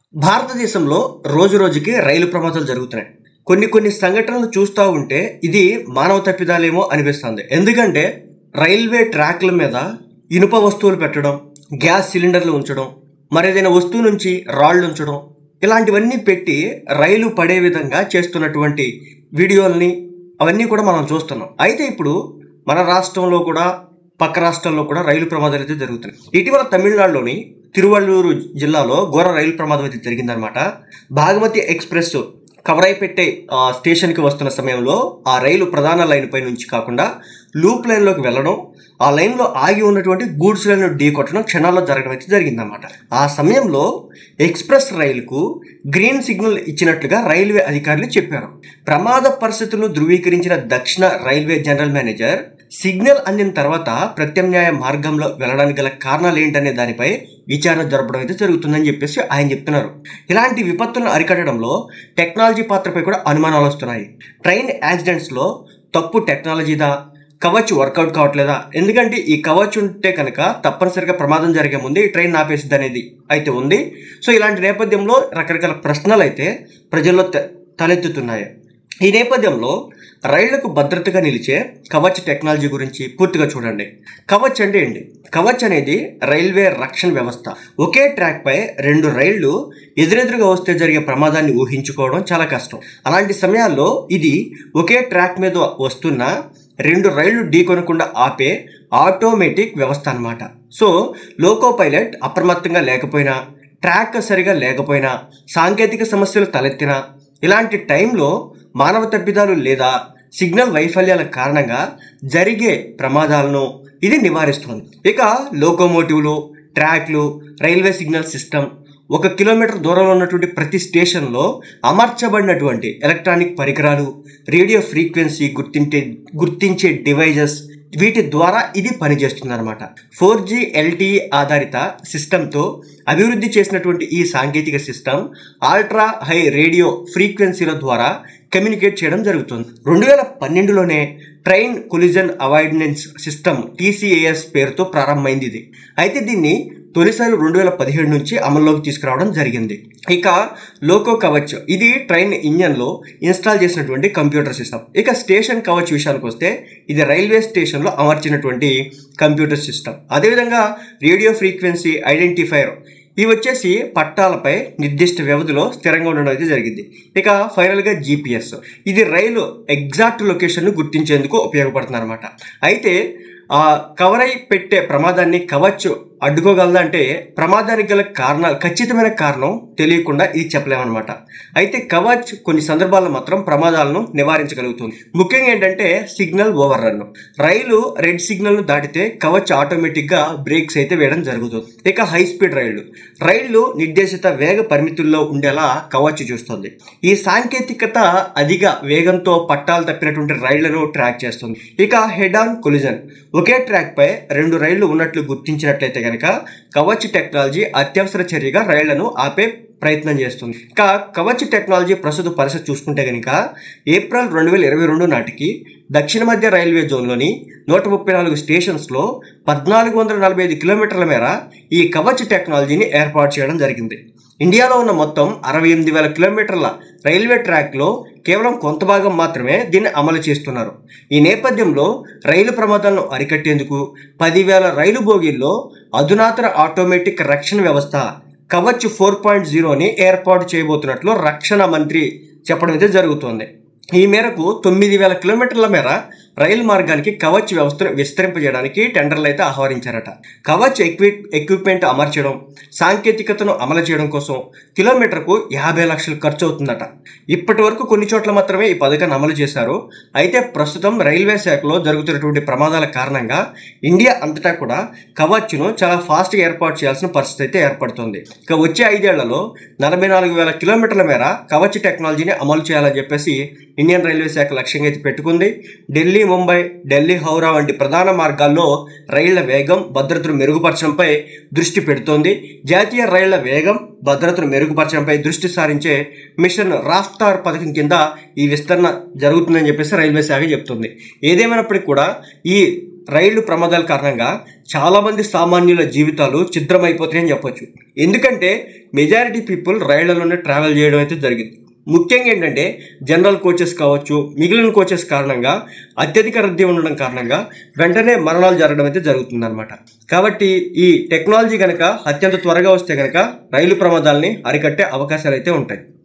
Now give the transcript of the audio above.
భారతదేశంలో రోజు రోజుకి రైలు ప్రమాదాలు జరుగుతున్నాయి కొన్ని కొన్ని సంఘటనలు చూస్తూ ఉంటే ఇది మానవ తప్పిదాలేమో అనిపిస్తుంది ఎందుకంటే రైల్వే ట్రాక్ల మీద ఇనుప వస్తువులు పెట్టడం గ్యాస్ సిలిండర్లు ఉంచడం మరేదైనా వస్తువు నుంచి రాళ్ళు ఉంచడం ఇలాంటివన్నీ పెట్టి రైలు పడే విధంగా చేస్తున్నటువంటి వీడియోల్ని అవన్నీ కూడా మనం చూస్తున్నాం అయితే ఇప్పుడు మన రాష్ట్రంలో కూడా పక్క రాష్ట్రాల్లో కూడా రైలు ప్రమాదాలు అయితే జరుగుతున్నాయి ఇటీవల తమిళనాడులోని తిరువళ్ళూరు జిల్లాలో ఘోర రైలు ప్రమాదం అయితే జరిగిందనమాట భాగమతి ఎక్స్ప్రెస్ కవరైపెట్టే ఆ, స్టేషన్కి వస్తున్న సమయంలో ఆ రైలు ప్రధాన లైన్ పై నుంచి కాకుండా లూప్ లైన్లోకి వెళ్ళడం ఆ లైన్లో ఆగి ఉన్నటువంటి గూడ్స్ లైన్ ఢీ కొట్టడం క్షణాల్లో జరగడం అయితే జరిగిందన్నమాట ఆ సమయంలో ఎక్స్ప్రెస్ రైలుకు గ్రీన్ సిగ్నల్ ఇచ్చినట్లుగా రైల్వే అధికారులు చెప్పారు ప్రమాద పరిస్థితులను ధృవీకరించిన దక్షిణ రైల్వే జనరల్ మేనేజర్ సిగ్నల్ అందిన తర్వాత ప్రత్యామ్నాయ మార్గంలో వెళ్ళడానికి గల కారణాలు ఏంటనే దానిపై విచారణ జరపడం అయితే జరుగుతుందని చెప్పేసి ఆయన చెప్తున్నారు ఇలాంటి విపత్తులను అరికట్టడంలో టెక్నాలజీ పాత్రపై కూడా అనుమానాలు వస్తున్నాయి ట్రైన్ యాక్సిడెంట్స్లో తప్పు టెక్నాలజీదా కవచ్ వర్కౌట్ కావట్లేదా ఎందుకంటే ఈ కవచ్ ఉంటే కనుక తప్పనిసరిగా ప్రమాదం జరిగే ముందే ఈ ట్రైన్ ఆపేసిద్ది అనేది అయితే ఉంది సో ఇలాంటి నేపథ్యంలో రకరకాల ప్రశ్నలు అయితే ప్రజల్లో తె- తలెత్తుతున్నాయి ఈ నేపథ్యంలో రైళ్లకు భద్రతగా నిలిచే కవచ్ టెక్నాలజీ గురించి పూర్తిగా చూడండి కవచ్ అంటే ఏంటి కవచ్ అనేది రైల్వే రక్షణ వ్యవస్థ ఒకే ట్రాక్ పై రెండు రైళ్లు ఎదురెదురుగా వస్తే జరిగే ప్రమాదాన్ని ఊహించుకోవడం చాలా కష్టం అలాంటి సమయాల్లో ఇది ఒకే ట్రాక్ మీద వస్తున్న రెండు రైళ్లు ఢీకొనకుండా ఆపే ఆటోమేటిక్ వ్యవస్థ అన్నమాట సో లోకో పైలట్ అప్రమత్తంగా లేకపోయినా ట్రాక్ సరిగా లేకపోయినా సాంకేతిక సమస్యలు తలెత్తినా ఇలాంటి టైంలో మానవ తప్పిదాలు లేదా సిగ్నల్ వైఫల్యాల కారణంగా జరిగే ప్రమాదాలను ఇది నివారిస్తుంది ఇక లోకోమోటివ్లు ట్రాక్లు రైల్వే సిగ్నల్ సిస్టమ్ ఒక కిలోమీటర్ దూరంలో ఉన్నటువంటి ప్రతి స్టేషన్లో అమర్చబడినటువంటి ఎలక్ట్రానిక్ పరికరాలు రేడియో ఫ్రీక్వెన్సీ గుర్తించే గుర్తించే డివైజెస్ వీటి ద్వారా ఇది పనిచేస్తుంది అనమాట ఫోర్ జీ ఎల్టీఈ ఆధారిత సిస్టంతో అభివృద్ధి చేసినటువంటి ఈ సాంకేతిక సిస్టమ్ అల్ట్రా హై రేడియో ఫ్రీక్వెన్సీల ద్వారా కమ్యూనికేట్ చేయడం జరుగుతుంది రెండు వేల పన్నెండులోనే train collision avoidance system TCAS పేరుతో ప్రారంభమైంది ఇది అయితే దీన్ని తొలిసారి రెండు వేల పదిహేడు నుంచి అమల్లోకి తీసుకురావడం జరిగింది ఇక లోకో కవచ్ ఇది ట్రైన్ ఇంజన్లో ఇన్స్టాల్ చేసినటువంటి కంప్యూటర్ సిస్టమ్ ఇక స్టేషన్ కవచ్ విషయానికి వస్తే ఇది రైల్వే స్టేషన్లో అమర్చినటువంటి కంప్యూటర్ సిస్టమ్ అదేవిధంగా రేడియో ఫ్రీక్వెన్సీ ఐడెంటిఫైర్ ఇవి వచ్చేసి పట్టాలపై నిర్దిష్ట వ్యవధిలో స్థిరంగా ఉండడం అయితే జరిగింది ఇక ఫైనల్గా జీపీఎస్ ఇది రైలు ఎగ్జాక్ట్ లొకేషన్ను గుర్తించేందుకు ఉపయోగపడుతుంది అనమాట అయితే ఆ కవర్ అయి పెట్టే ప్రమాదాన్ని కవచ్ అడ్డుకోగలదా అంటే ప్రమాదానికి గల కారణాలు ఖచ్చితమైన కారణం తెలియకుండా ఇది చెప్పలేమన్నమాట అయితే కవచ్ కొన్ని సందర్భాల్లో మాత్రం ప్రమాదాలను నివారించగలుగుతుంది ముఖ్యంగా ఏంటంటే సిగ్నల్ ఓవర్ రన్ రైలు రెడ్ సిగ్నల్ ను దాటితే కవచ్ ఆటోమేటిక్ గా బ్రేక్స్ అయితే వేయడం జరుగుతుంది ఇక హై స్పీడ్ రైళ్లు రైళ్లు నిర్దేశిత వేగ పరిమితుల్లో ఉండేలా కవచ్ చూస్తుంది ఈ సాంకేతికత అధిక వేగంతో పట్టాలు తప్పినటువంటి రైళ్లను ట్రాక్ చేస్తుంది ఇక హెడ్ ఆన్ కొలిజన్ ఒకే ట్రాక్ పై రెండు రైళ్లు ఉన్నట్లు గుర్తించినట్లయితే కనుక కవచ్ టెక్నాలజీ అత్యవసర చర్యగా రైళ్లను ఆపే ప్రయత్నం చేస్తుంది ఇక కవచ్ టెక్నాలజీ ప్రస్తుత పరిస్థితి చూసుకుంటే కనుక ఏప్రిల్ రెండు వేల ఇరవై రెండు నాటికి దక్షిణ మధ్య రైల్వే జోన్లోని నూట ముప్పై నాలుగు స్టేషన్స్లో పద్నాలుగు వందల నలభై ఐదు కిలోమీటర్ల మేర ఈ కవచ్ టెక్నాలజీని ఏర్పాటు చేయడం జరిగింది ఇండియాలో ఉన్న మొత్తం అరవై ఎనిమిది వేల కిలోమీటర్ల రైల్వే ట్రాక్లో కేవలం కొంత భాగం మాత్రమే దీన్ని అమలు చేస్తున్నారు ఈ నేపథ్యంలో రైలు ప్రమాదాలను అరికట్టేందుకు పదివేల రైలు బోగీల్లో అధునాతన ఆటోమేటిక్ రక్షణ వ్యవస్థ కవచ్ ఫోర్ పాయింట్ జీరోని ఏర్పాటు చేయబోతున్నట్లు రక్షణ మంత్రి చెప్పడం అయితే జరుగుతోంది ఈ మేరకు తొమ్మిది వేల కిలోమీటర్ల మేర రైలు మార్గానికి కవచ్ వ్యవస్థను విస్తరింపజేయడానికి టెండర్లు అయితే ఆహ్వానించారట కవచ్ ఎక్వి ఎక్విప్మెంట్ అమర్చడం సాంకేతికతను అమలు చేయడం కోసం కిలోమీటర్కు యాభై లక్షలు ఖర్చు అవుతుందట ఇప్పటి వరకు కొన్ని చోట్ల మాత్రమే ఈ పథకాన్ని అమలు చేశారు అయితే ప్రస్తుతం రైల్వే శాఖలో జరుగుతున్నటువంటి ప్రమాదాల కారణంగా ఇండియా అంతటా కూడా కవచ్ను చాలా ఫాస్ట్గా ఏర్పాటు చేయాల్సిన పరిస్థితి అయితే ఏర్పడుతుంది ఇక వచ్చే ఐదేళ్లలో నలభై నాలుగు వేల కిలోమీటర్ల మేర కవచ్ టెక్నాలజీని అమలు చేయాలని చెప్పేసి ఇండియన్ రైల్వే శాఖ లక్ష్యంగా అయితే పెట్టుకుంది ఢిల్లీ ముంబై ఢిల్లీ హౌరా వంటి ప్రధాన మార్గాల్లో రైళ్ల వేగం భద్రతను మెరుగుపరచడంపై దృష్టి పెడుతోంది జాతీయ రైళ్ల వేగం భద్రతను మెరుగుపరచడంపై దృష్టి సారించే మిషన్ రాఫ్తార్ పథకం కింద ఈ విస్తరణ జరుగుతుందని చెప్పేసి రైల్వే శాఖ చెప్తుంది ఏదేమైనప్పటికీ కూడా ఈ రైళ్లు ప్రమాదాల కారణంగా చాలా మంది సామాన్యుల జీవితాలు ఛిద్రమైపోతాయని చెప్పొచ్చు ఎందుకంటే మెజారిటీ పీపుల్ రైళ్లలోనే ట్రావెల్ చేయడం అయితే జరిగింది ముఖ్యంగా ఏంటంటే జనరల్ కోచెస్ కావచ్చు మిగిలిన కోచెస్ కారణంగా అత్యధిక రద్దీ ఉండడం కారణంగా వెంటనే మరణాలు జరగడం అయితే జరుగుతుందన్నమాట కాబట్టి ఈ టెక్నాలజీ కనుక అత్యంత త్వరగా వస్తే కనుక రైలు ప్రమాదాలని అరికట్టే అవకాశాలు అయితే ఉంటాయి